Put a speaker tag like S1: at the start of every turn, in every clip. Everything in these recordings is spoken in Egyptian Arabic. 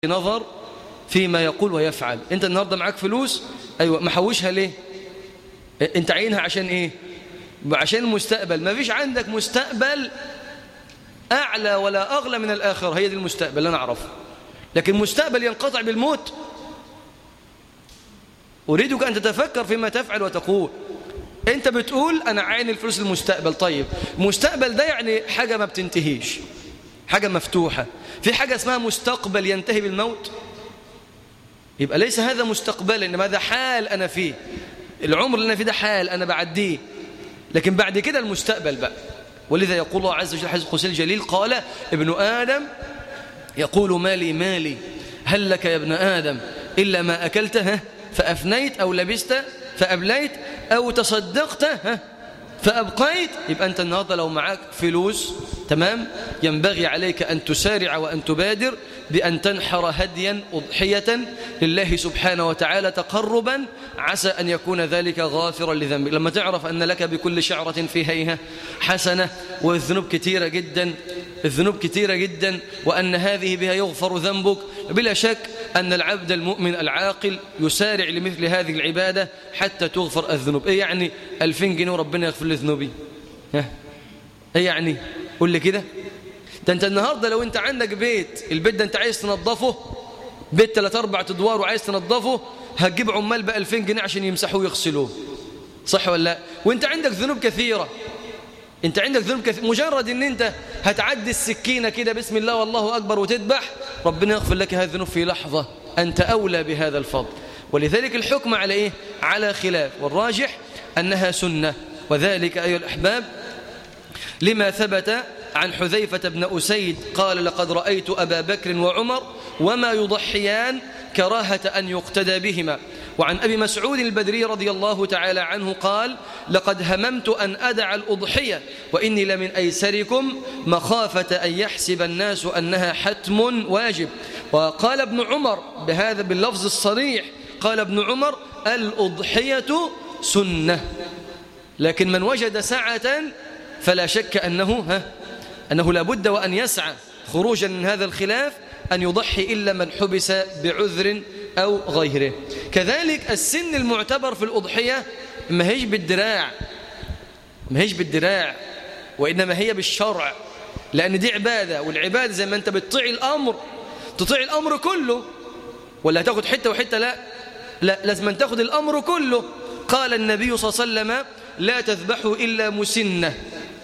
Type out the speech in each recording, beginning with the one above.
S1: نظر فيما يقول ويفعل انت النهاردة معاك فلوس ايوه محوشها ليه انت عينها عشان ايه عشان المستقبل ما فيش عندك مستقبل اعلى ولا اغلى من الاخره هي دي المستقبل اللي انا اعرفه لكن مستقبل ينقطع بالموت اريدك ان تتفكر فيما تفعل وتقول انت بتقول انا عين الفلوس المستقبل طيب المستقبل ده يعني حاجه ما بتنتهيش حاجه مفتوحه في حاجه اسمها مستقبل ينتهي بالموت يبقى ليس هذا مستقبلا انما هذا حال انا فيه العمر اللي انا فيه ده حال انا بعديه لكن بعد كده المستقبل بقى ولذا يقول الله عز وجل حديث قدسي الجليل قال ابن ادم يقول مالي مالي هل لك يا ابن ادم الا ما اكلته فافنيت او لبست فابليت او تصدقت فابقيت يبقى انت النهارده لو معاك فلوس تمام ينبغي عليك ان تسارع وان تبادر بأن تنحر هديا أضحية لله سبحانه وتعالى تقربا عسى أن يكون ذلك غافرا لذنبك لما تعرف أن لك بكل شعرة في هيها حسنة والذنوب كثيرة جدا الذنوب كثيرة جدا وأن هذه بها يغفر ذنبك بلا شك أن العبد المؤمن العاقل يسارع لمثل هذه العبادة حتى تغفر الذنوب إيه يعني ألفين جنيه وربنا يغفر لي ذنوبي ها إيه يعني قول لي كده ده انت النهاردة لو انت عندك بيت البيت ده انت عايز تنظفه بيت ثلاث اربع ادوار وعايز تنظفه هتجيب عمال ب 2000 جنيه عشان يمسحوه ويغسلوه صح ولا لا وانت عندك ذنوب كثيرة انت عندك ذنوب كثيرة مجرد ان انت هتعدي السكينة كده بسم الله والله اكبر وتذبح ربنا يغفر لك هذه الذنوب في لحظة انت اولى بهذا الفضل ولذلك الحكم على ايه على خلاف والراجح انها سنة وذلك ايها الاحباب لما ثبت عن حذيفة بن أسيد قال لقد رأيت أبا بكر وعمر وما يضحيان كراهة أن يقتدى بهما وعن أبي مسعود البدري رضي الله تعالى عنه قال لقد هممت أن أدع الأضحية وإني لمن أيسركم مخافة أن يحسب الناس أنها حتم واجب وقال ابن عمر بهذا باللفظ الصريح قال ابن عمر الأضحية سنة لكن من وجد سعة فلا شك أنه ها أنه لابد وأن يسعى خروجا من هذا الخلاف أن يضحي إلا من حبس بعذر أو غيره كذلك السن المعتبر في الأضحية ما هيش بالدراع ما هيش بالدراع وإنما هي بالشرع لأن دي عبادة والعبادة زي ما أنت بتطيع الأمر تطيع الأمر كله ولا تاخد حتة وحتة لا لا لازم أن تاخد الأمر كله قال النبي صلى الله عليه وسلم لا تذبحوا إلا مسنة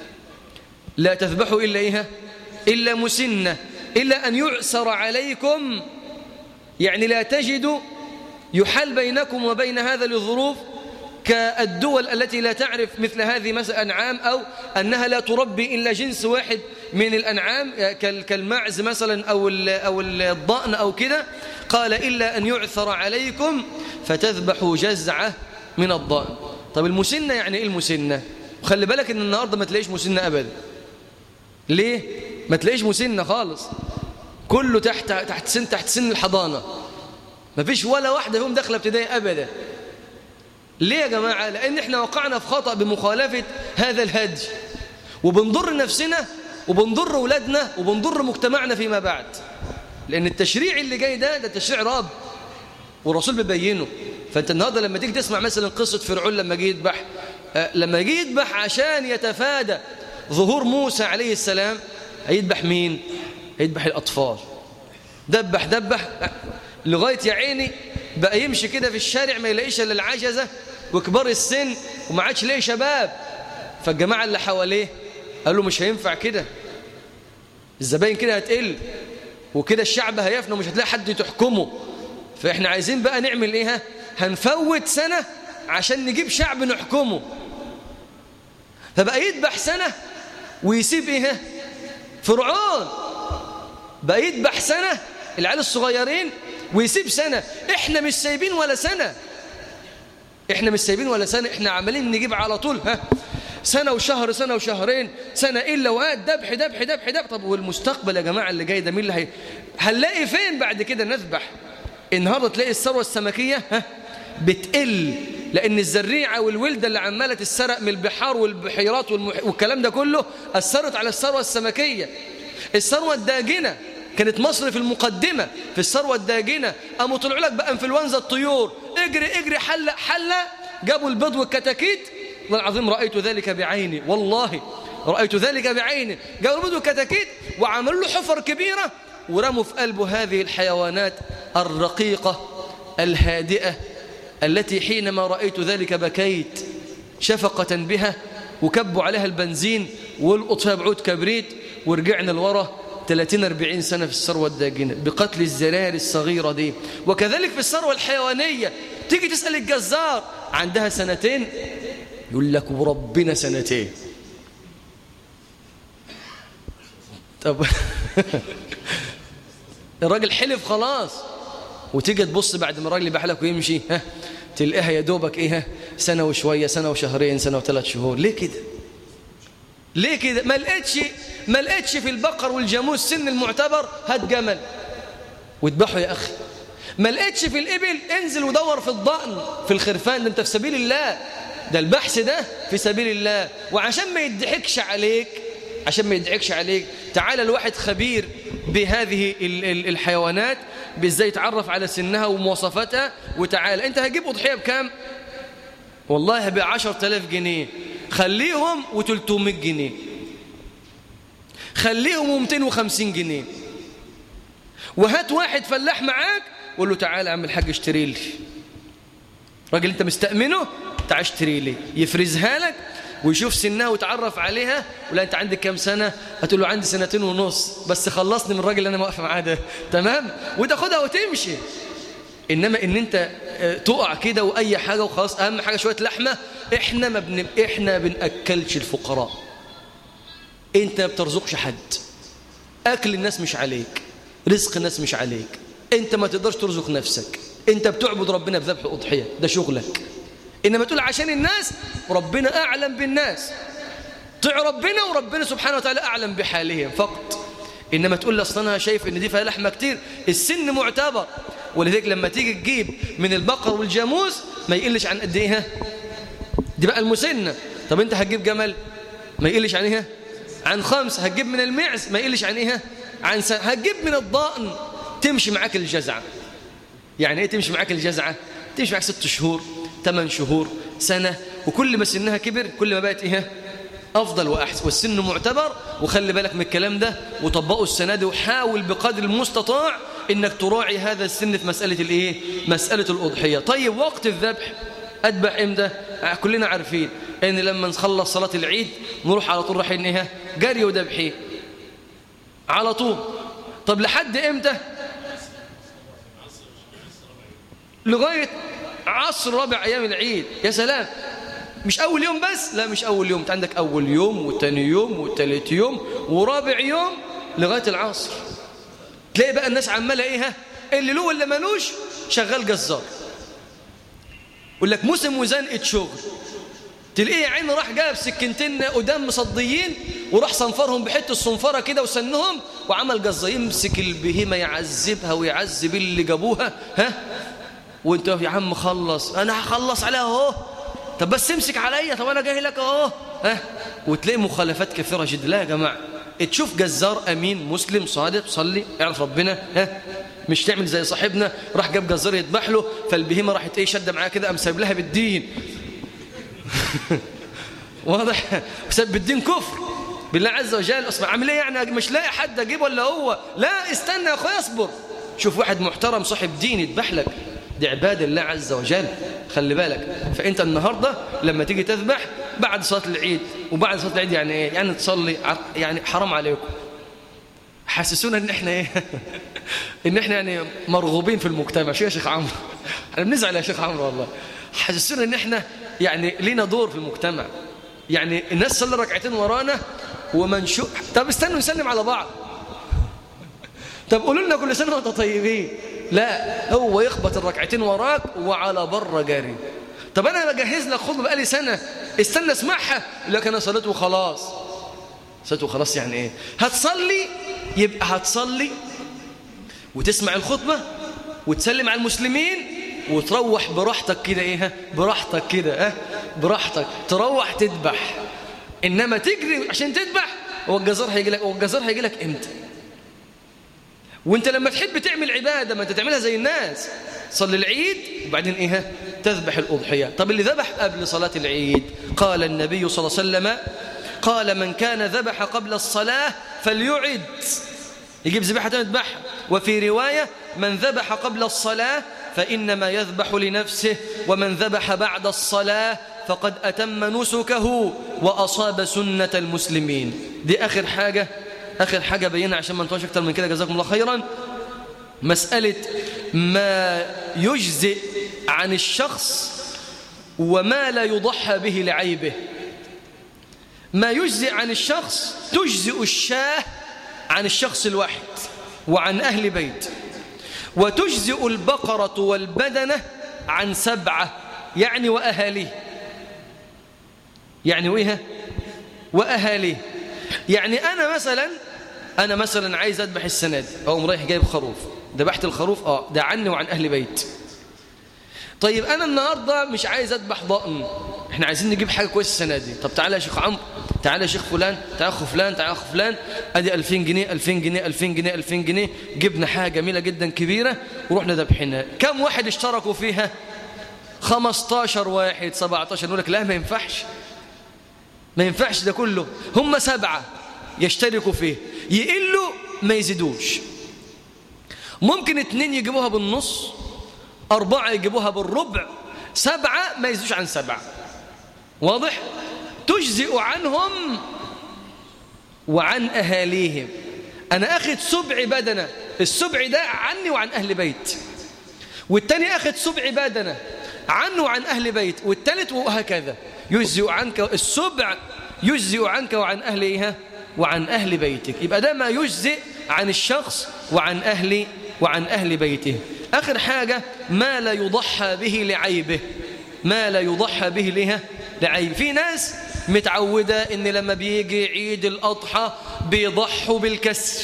S1: لا تذبحوا إلا إيه إلا مسنة إلا أن يعسر عليكم يعني لا تجدوا يحل بينكم وبين هذا للظروف كالدول التي لا تعرف مثل هذه مثل أنعام أو أنها لا تربي إلا جنس واحد من الأنعام كالمعز مثلا أو أو الضأن أو كده قال إلا أن يعثر عليكم فتذبحوا جزعة من الضأن طب المسنة يعني إيه المسنة خلي بالك إن النهاردة ما تلاقيش مسنة أبدا ليه ما تلاقيش مسنة خالص كله تحت تحت سن تحت سن الحضانة ما فيش ولا واحدة فيهم داخله ابتدائي أبدا ليه يا جماعة لأن احنا وقعنا في خطأ بمخالفة هذا الهدي وبنضر نفسنا وبنضر أولادنا وبنضر مجتمعنا فيما بعد لأن التشريع اللي جاي ده ده تشريع رب والرسول بيبينه فأنت النهاردة لما تيجي تسمع مثلا قصة فرعون لما جه يذبح لما جه يذبح عشان يتفادى ظهور موسى عليه السلام هيذبح مين هيذبح الأطفال دبح دبح لغاية يا عيني بقى يمشي كده في الشارع ما يلاقيش الا العجزة وكبار السن وما عادش لاقي شباب فالجماعة اللي حواليه قالوا مش هينفع كده الزباين كده هتقل وكده الشعب هيفنى ومش هتلاقي حد تحكمه فاحنا عايزين بقى نعمل ايه هنفوت سنة عشان نجيب شعب نحكمه فبقى يذبح سنة ويسيب ايه فرعون بقى يذبح سنة العيال الصغيرين ويسيب سنة احنا مش سايبين ولا سنة احنا مش سايبين ولا سنة احنا عمالين نجيب على طول ها سنة وشهر سنة وشهرين سنة إلا وقت دبح دبح دبح دبح طب والمستقبل يا جماعة اللي جاي ده مين اللي هي هنلاقي فين بعد كده نذبح النهاردة تلاقي الثروة السمكية ها بتقل لأن الزريعة والولدة اللي عمالة تسرق من البحار والبحيرات والمح... والكلام ده كله أثرت على الثروة السمكية الثروة الداجنة كانت مصر في المقدمة في الثروة الداجنة قاموا طلعوا لك بقى انفلونزا الطيور اجري اجري حلة حلة جابوا البيض والكتاكيت والله العظيم رأيت ذلك بعيني والله رأيت ذلك بعيني جابوا البيض والكتاكيت وعملوا له حفر كبيرة ورموا في قلبه هذه الحيوانات الرقيقة الهادئة التي حينما رأيت ذلك بكيت شفقة بها وكبوا عليها البنزين والقط فيها بعود كبريت ورجعنا لورا 30 40 سنة في الثروة الداجنة بقتل الزرار الصغيرة دي وكذلك في الثروة الحيوانية تيجي تسأل الجزار عندها سنتين يقول لك وربنا سنتين طب الراجل حلف خلاص وتيجي تبص بعد ما الراجل يبيع لك ويمشي ها تلاقيها يا دوبك ايه ها سنه وشويه سنه وشهرين سنه وثلاث شهور ليه كده ليه كده ما لقيتش ما لقيتش في البقر والجاموس سن المعتبر هات جمل واذبحه يا اخي ما لقيتش في الابل انزل ودور في الضأن في الخرفان ده انت في سبيل الله ده البحث ده في سبيل الله وعشان ما يضحكش عليك عشان ما يضحكش عليك تعال الواحد خبير بهذه الحيوانات بازاي يتعرف على سنها ومواصفاتها وتعال انت هجيب اضحيه بكام والله ب 10000 جنيه خليهم و300 جنيه خليهم و250 جنيه وهات واحد فلاح معاك وقول له تعالى يا عم الحاج اشتري لي راجل انت مستأمنه تعال اشتري لي يفرزها لك ويشوف سنها ويتعرف عليها ولا انت عندك كام سنة هتقول له عندي سنتين ونص بس خلصني من الراجل اللي انا واقف معاه ده تمام وتاخدها وتمشي انما ان انت تقع كده واي حاجة وخلاص اهم حاجة شوية لحمة احنا ما بن... احنا بنأكلش الفقراء انت ما بترزقش حد اكل الناس مش عليك رزق الناس مش عليك انت ما تقدرش ترزق نفسك انت بتعبد ربنا بذبح اضحيه ده شغلك انما تقول عشان الناس ربنا اعلم بالناس طيع ربنا وربنا سبحانه وتعالى اعلم بحالهم فقط انما تقول لي اصل انا شايف ان دي فيها لحمه كتير السن معتبر ولذلك لما تيجي تجيب من البقر والجاموس ما يقلش عن قد ايه دي بقى المسنه طب انت هتجيب جمل ما يقلش عن ايه عن خمس هتجيب من المعز ما يقلش عن ايه عن سنة. هتجيب من الضأن تمشي معاك الجزعه يعني ايه تمشي معاك الجزعه تمشي معاك ست شهور ثمان شهور سنة وكل ما سنها كبر كل ما بقت إيه أفضل وأحسن والسن معتبر وخلي بالك من الكلام ده وطبقه السنة دي وحاول بقدر المستطاع إنك تراعي هذا السن في مسألة الإيه مسألة الأضحية طيب وقت الذبح أذبح إمتى كلنا عارفين إن لما نخلص صلاة العيد نروح على طول رايحين إيه جري وذبحين على طول طب لحد إمتى لغاية عصر رابع أيام العيد يا سلام مش أول يوم بس لا مش أول يوم أنت عندك أول يوم وثاني يوم وثالث يوم ورابع يوم لغاية العصر تلاقي بقى الناس عمالة إيه اللي له واللي مالوش شغال جزار يقول لك موسم وزنقة شغل تلاقيه يا عيني راح جاب سكينتين قدام مصديين وراح صنفرهم بحته الصنفره كده وسنهم وعمل جزار يمسك البهيمه يعذبها ويعذب اللي جابوها ها وانت يا عم خلص انا هخلص عليها اهو طب بس امسك عليا طب انا جاي لك اهو ها وتلاقي مخالفات كثيره جدا لا يا جماعه تشوف جزار امين مسلم صادق صلي يعرف ربنا ها مش تعمل زي صاحبنا راح جاب جزار يذبح له فالبهيمه راحت ايه شده معاه كده قام سايب لها بالدين واضح ساب بالدين كفر بالله عز وجل اصبح عامل ايه يعني مش لاقي حد اجيب ولا هو لا استنى يا اخويا اصبر شوف واحد محترم صاحب دين يذبح لك دي عباد الله عز وجل خلي بالك فانت النهارده لما تيجي تذبح بعد صلاه العيد وبعد صلاه العيد يعني ايه يعني تصلي يعني حرام عليكم حسسونا ان احنا ايه ان احنا يعني مرغوبين في المجتمع شو يا شيخ عمرو احنا بنزعل يا شيخ عمرو والله حسسونا ان احنا يعني لينا دور في المجتمع يعني الناس صلى ركعتين ورانا ومنشوء طب استنوا نسلم على بعض طب قولوا لنا كل سنه وانتم طيبين لا هو يخبط الركعتين وراك وعلى بره جاري طب انا بجهز لك خطبه بقالي سنه استنى اسمعها لك انا صليت وخلاص صليت وخلاص يعني ايه هتصلي يبقى هتصلي وتسمع الخطبه وتسلم على المسلمين وتروح براحتك كده ايه براحتك كده اه براحتك تروح تذبح انما تجري عشان تذبح هو الجزار هيجي لك هو الجزار هيجي لك امتى وانت لما تحب تعمل عبادة ما انت تعملها زي الناس صلي العيد وبعدين ايه تذبح الأضحية طب اللي ذبح قبل صلاة العيد قال النبي صلى الله عليه وسلم قال من كان ذبح قبل الصلاة فليعد يجيب ذبيحة يذبحها وفي رواية من ذبح قبل الصلاة فإنما يذبح لنفسه ومن ذبح بعد الصلاة فقد أتم نسكه وأصاب سنة المسلمين دي آخر حاجة آخر حاجة بينا عشان ما نطولش أكتر من كده جزاكم الله خيرا مسألة ما يجزئ عن الشخص وما لا يضحى به لعيبه ما يجزئ عن الشخص تجزئ الشاه عن الشخص الواحد وعن أهل بيت وتجزئ البقرة والبدنة عن سبعة يعني وأهاليه يعني وإيه وأهاليه يعني أنا مثلا أنا مثلا عايز أذبح السنة دي أقوم رايح جايب خروف ذبحت الخروف آه ده عني وعن أهل بيت طيب أنا النهاردة مش عايز أذبح ضأن احنا عايزين نجيب حاجة كويسة السنة دي طب تعالى يا شيخ عمرو تعالى يا شيخ فلان تعالى أخو فلان تعالى أخو فلان أدي 2000 جنيه 2000 جنيه 2000 جنيه 2000 جنيه جبنا حاجة جميلة جدا كبيرة ورحنا ذبحنا كم واحد اشتركوا فيها 15 واحد 17 نقول لك لا ما ينفعش ما ينفعش ده كله هم سبعة يشتركوا فيه يقلوا ما يزيدوش ممكن اتنين يجيبوها بالنص أربعة يجيبوها بالربع سبعة ما يزيدوش عن سبعة واضح؟ تجزئ عنهم وعن أهاليهم أنا أخذ سبع بدنة السبع ده عني وعن أهل بيت والتاني أخذ سبع بدنة عنه وعن أهل بيت والتالت وهكذا يجزئ عنك السبع يجزئ عنك وعن أهلها وعن أهل بيتك يبقى ده ما يجزئ عن الشخص وعن أهل وعن أهل بيته آخر حاجة ما لا يضحى به لعيبه ما لا يضحى به لها لعيب في ناس متعودة ان لما بيجي عيد الأضحى بيضحوا بالكسر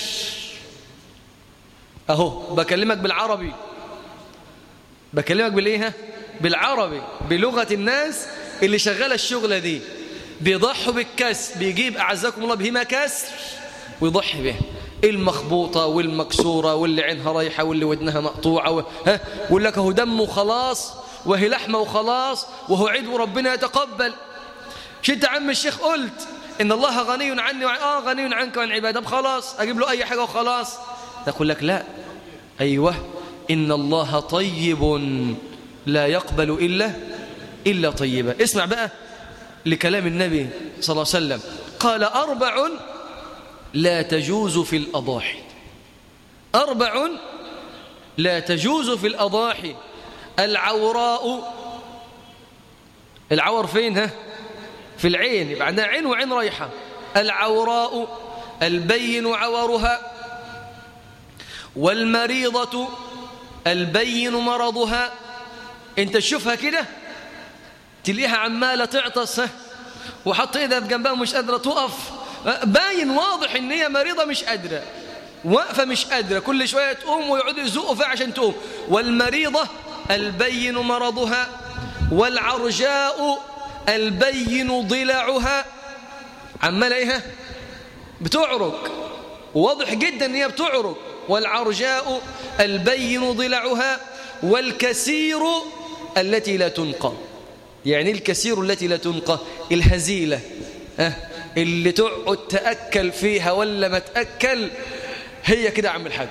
S1: أهو بكلمك بالعربي بكلمك بالإيه بالعربي بلغة الناس اللي شغالة الشغلة دي بيضحوا بالكسر بيجيب أعزكم الله بهما كسر ويضحي به المخبوطة والمكسورة واللي عينها رايحة واللي ودنها مقطوعة و... ها ويقول لك هو دمه خلاص وهي لحمة وخلاص وهو عيد وربنا يتقبل مش انت عم الشيخ قلت ان الله غني عني وعن اه غني عنك وعن عباده خلاص اجيب له اي حاجه وخلاص يقول لك لا ايوه ان الله طيب لا يقبل الا الا طيبا اسمع بقى لكلام النبي صلى الله عليه وسلم قال اربع لا تجوز في الاضاحي اربع لا تجوز في الاضاحي العوراء العور فين ها في العين يبقى عندها عين وعين رايحة العوراء البين عورها والمريضة البين مرضها انت تشوفها كده تلاقيها عمالة تعطس وحط ايدها في جنبها مش قادرة تقف باين واضح ان هي مريضة مش قادرة واقفة مش قادرة كل شوية تقوم ويقعدوا يزقوا فيها عشان تقوم والمريضة البين مرضها والعرجاء البين ضلعها عمال ايه بتعرج واضح جدا ان هي بتعرج والعرجاء البين ضلعها والكثير التي لا تنقى يعني الكثير التي لا تنقى الهزيلة أه اللي تقعد تأكل فيها ولا ما تأكل هي كده عم الحاج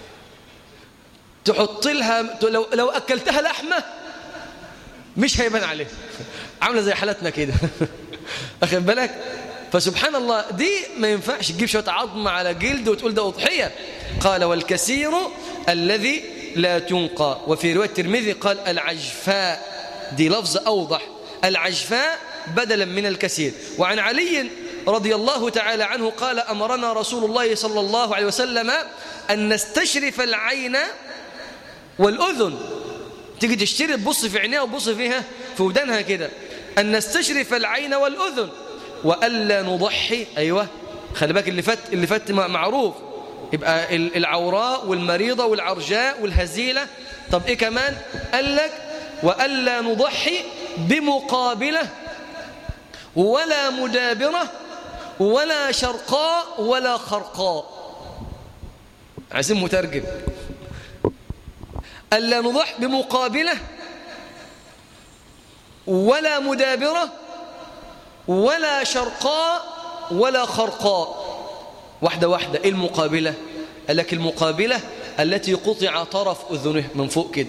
S1: تحط لها لو, لو أكلتها لحمة مش هيبان عليه عامله زي حالتنا كده اخد بالك فسبحان الله دي ما ينفعش تجيب شويه عظم على جلد وتقول ده اضحيه قال والكثير الذي لا تنقى وفي روايه الترمذي قال العجفاء دي لفظ اوضح العجفاء بدلا من الكثير وعن علي رضي الله تعالى عنه قال امرنا رسول الله صلى الله عليه وسلم ان نستشرف العين والاذن تيجي تشتري تبص في عينيها وتبص فيها في ودانها كده أن نستشرف العين والأذن وألا نضحي أيوة خلي بالك اللي فات اللي فات معروف يبقى العوراء والمريضة والعرجاء والهزيلة طب إيه كمان قال لك وألا نضحي بمقابلة ولا مدابرة ولا شرقاء ولا خرقاء عايزين مترجم ألا نضح بمقابلة ولا مدابرة ولا شرقاء ولا خرقاء واحدة واحدة إيه المقابلة قال لك المقابلة التي قطع طرف أذنه من فوق كده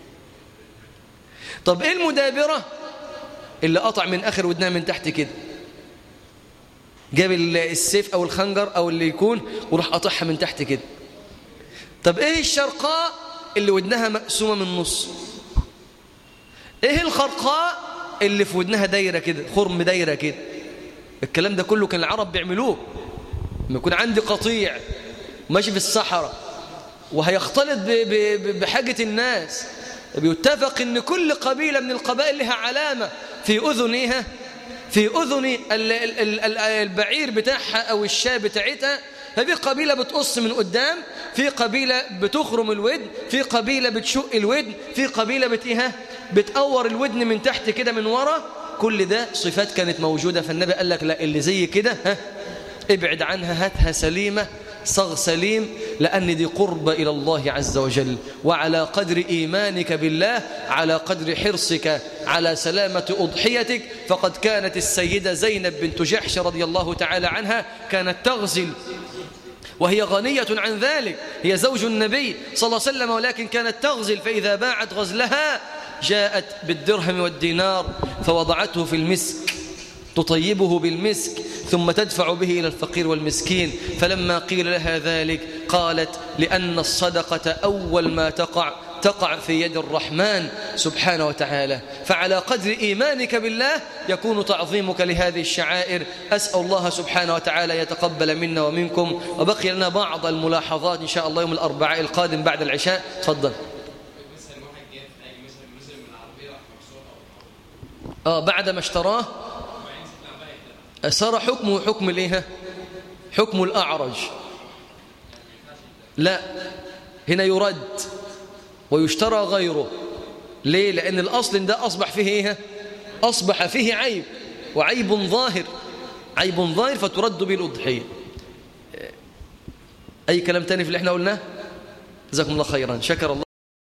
S1: طب إيه المدابرة اللي قطع من آخر ودنها من تحت كده جاب السيف أو الخنجر أو اللي يكون وراح قطعها من تحت كده طب إيه الشرقاء اللي ودنها مقسومة من النص إيه الخرقاء اللي في ودنها دايرة كده خرم دايرة كده الكلام ده كله كان العرب بيعملوه لما يكون عندي قطيع ماشي في الصحراء وهيختلط بحاجة الناس بيتفق ان كل قبيلة من القبائل لها علامة في أذنها في أذن البعير بتاعها أو الشاة بتاعتها ففي قبيلة بتقص من قدام في قبيلة بتخرم الودن في قبيلة بتشق الودن في قبيلة بتيها بتقور الودن من تحت كده من ورا كل ده صفات كانت موجودة فالنبي قال لك لا اللي زي كده ها ابعد عنها هاتها سليمة صغ سليم لأن دي قرب إلى الله عز وجل وعلى قدر إيمانك بالله على قدر حرصك على سلامة أضحيتك فقد كانت السيدة زينب بنت جحش رضي الله تعالى عنها كانت تغزل وهي غنية عن ذلك هي زوج النبي صلى الله عليه وسلم ولكن كانت تغزل فإذا باعت غزلها جاءت بالدرهم والدينار فوضعته في المسك تطيبه بالمسك ثم تدفع به إلى الفقير والمسكين فلما قيل لها ذلك قالت لأن الصدقة أول ما تقع تقع في يد الرحمن سبحانه وتعالى فعلى قدر إيمانك بالله يكون تعظيمك لهذه الشعائر أسأل الله سبحانه وتعالى يتقبل منا ومنكم وبقي لنا بعض الملاحظات إن شاء الله يوم الأربعاء القادم بعد العشاء تفضل آه بعد ما اشتراه صار حكمه حكم الايه حكم الأعرج لا هنا يرد ويشترى غيره ليه لأن الأصل ده أصبح فيه إيه أصبح فيه عيب وعيب ظاهر عيب ظاهر فترد به الأضحية أي كلام تاني في اللي احنا قلناه جزاكم الله خيرا شكر الله